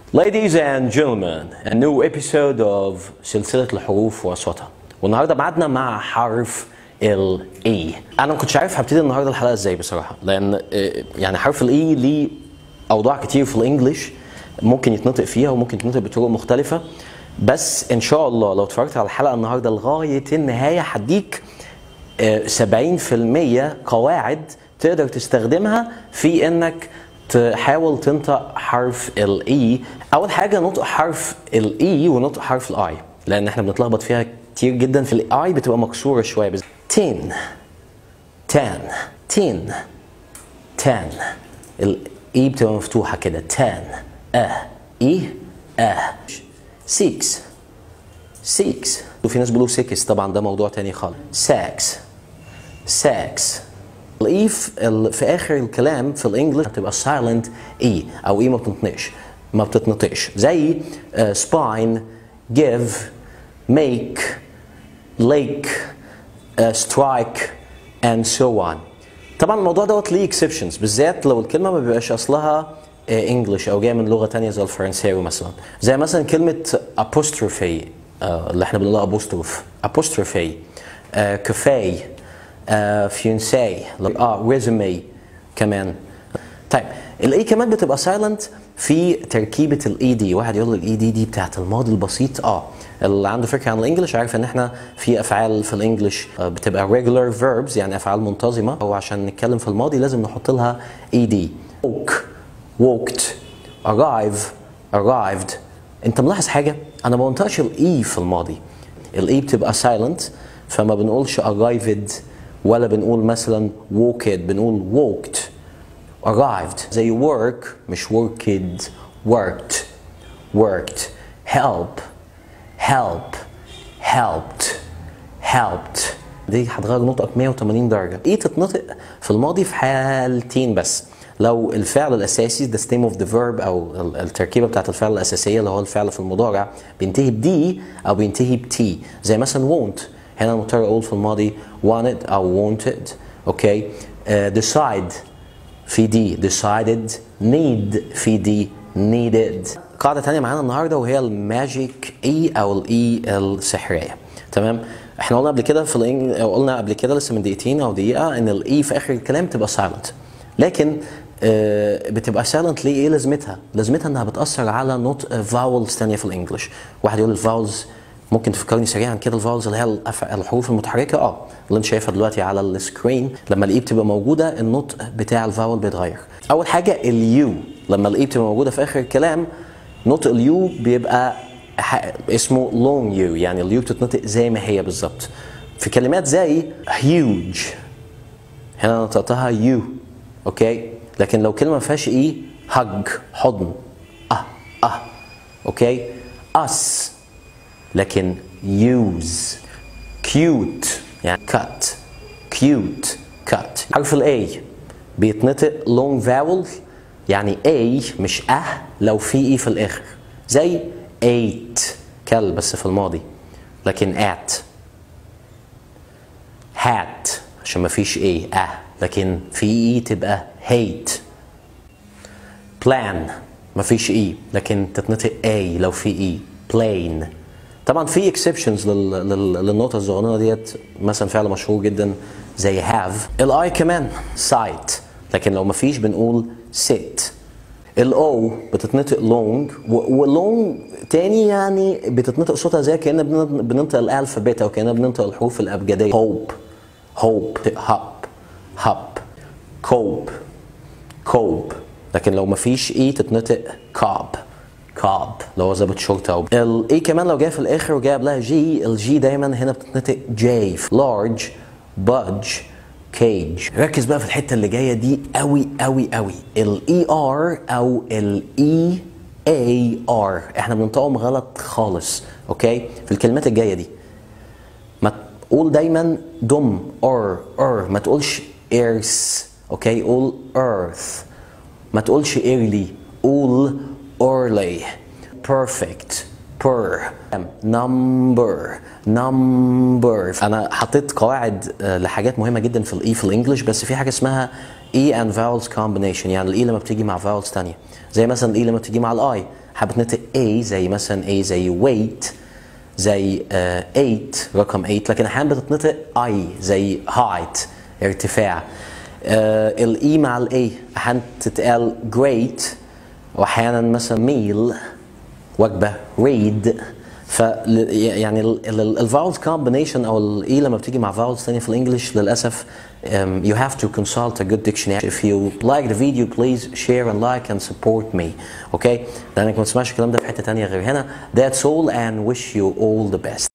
Ladies and gentlemen, a new episode of سلسلة الحروف وأصواتها والنهارده بعدنا مع حرف ال E أنا ما كنتش عارف هبتدي النهارده الحلقة ازاي بصراحة لأن آه، يعني حرف ال E ليه أوضاع كتير في الإنجليش ممكن يتنطق فيها وممكن يتنطق بطرق مختلفة بس إن شاء الله لو اتفرجت على الحلقة النهارده لغاية النهاية هديك آه، 70% قواعد تقدر تستخدمها في انك تحاول تنطق حرف الاي اول حاجه نطق حرف الاي ونطق حرف الاي لان احنا بنتلخبط فيها كتير جدا في الاي بتبقى مكسوره شويه بس تين تان تين تان الاي بتبقى مفتوحه كده تان اه اي اه سيكس سيكس وفي ناس بيقولوا سيكس طبعا ده موضوع تاني خالص ساكس ساكس الاي في, ال- في اخر الكلام في الانجليش بتبقى سايلنت اي او اي ما بتنطقش ما بتتنطقش زي سباين جيف ميك ليك سترايك اند سو اون طبعا الموضوع دوت ليه اكسبشنز بالذات لو الكلمه ما بيبقاش اصلها انجلش او جايه من لغه تانية زي الفرنساوي مثلا زي مثلا كلمه apostrophe آه، اللي احنا بنقولها apostrophe apostrophe آه، كافيه فيونساي اه ريزومي كمان طيب الاي كمان بتبقى سايلنت في تركيبه الاي دي واحد يقول الاي دي دي بتاعت الماضي البسيط اه اللي عنده فكره عن الانجليش عارف ان احنا في افعال في الانجليش آه، بتبقى regular verbs يعني افعال منتظمه هو عشان نتكلم في الماضي لازم نحط لها اي دي woke walked arrive arrived انت ملاحظ حاجه انا ما بنطقش الاي في الماضي الاي بتبقى سايلنت فما بنقولش arrived ولا بنقول مثلا walked بنقول walked arrived زي work مش worked worked worked help help helped helped دي هتغير نطقك 180 درجة ايه تتنطق في الماضي في حالتين بس لو الفعل الاساسي the stem of the verb او ال- التركيبه بتاعت الفعل الاساسيه اللي هو الفعل في المضارع بينتهي بدي او بينتهي بتي زي مثلا won't هنا انا مضطر اقول في الماضي wanted او wanted اوكي uh, decide في دي decided need في دي needed قاعدة تانية معانا النهاردة وهي الماجيك اي او الاي السحرية تمام احنا قلنا قبل كده في الإنج... أو قلنا قبل كده لسه من دقيقتين او دقيقة ان الاي في اخر الكلام تبقى سايلنت لكن آه بتبقى سايلنت ليه ايه لازمتها؟ لازمتها انها بتأثر على نطق فاولز تانية في الانجليش واحد يقول الفاولز ممكن تفكرني سريعا كده الفاولز اللي هي الأف- الحروف المتحركه اه اللي انت شايفها دلوقتي على السكرين لما الاي بتبقى موجوده النطق بتاع الفاول بيتغير اول حاجه اليو لما الاي بتبقى موجوده في اخر الكلام نطق اليو بيبقى ح- اسمه لونج يو يعني اليو بتتنطق زي ما هي بالظبط في كلمات زي huge هنا نطقتها يو اوكي لكن لو كلمه ما فيهاش اي هج حضن اه اه اوكي us لكن use cute يعني cut cute cut حرف ال A بيتنطق long vowel يعني A مش أه لو في E في الآخر زي ate كلب بس في الماضي لكن at hat عشان ما فيش A أه لكن في E تبقى hate plan مفيش اي لكن تتنطق اي لو في اي plain طبعا في اكسبشنز للنقطه الصغيره ديت مثلا فعل مشهور جدا زي have الاي كمان sight لكن لو مفيش بنقول sit الاو بتتنطق لونج ولونج تاني يعني بتتنطق صوتها زي كأننا بن- بننطق الالفابيت او كأننا بننطق الحروف الابجديه hope hope hop hop cope كوب لكن لو مفيش اي تتنطق كاب كاب اللي هو ظابط شرطه او الاي كمان لو جاي في الاخر وجاي قبلها جي الجي دايما هنا بتتنطق جي لارج بادج كيج ركز بقى في الحته اللي جايه دي قوي قوي قوي الاي ار او الاي اي ار احنا بننطقهم غلط خالص اوكي في الكلمات الجايه دي ما تقول دايما دم ار ار ما تقولش ايرث اوكي قول earth ما تقولش early قول early perfect per number number انا حطيت قواعد آه، لحاجات مهمه جدا في الاي في الانجليش بس في حاجه اسمها اي and vowels combination يعني الاي لما بتيجي مع vowels تانية زي مثلا الاي لما بتيجي مع الاي حابة تنطق A زي مثلا A زي weight زي آه 8 رقم 8 لكن احيانا بتتنطق I زي height ارتفاع آه الاي مع الاي احيانا تتقال great واحيانا مثلا meal وجبه read ف يعني الفاولز كومبينيشن او الاي لما بتيجي مع فاولز ثانيه في الانجليش للاسف um, you have to consult a good dictionary if you like the video please share and like and support me okay لانك ما تسمعش الكلام ده في حته ثانيه غير هنا that's all and wish you all the best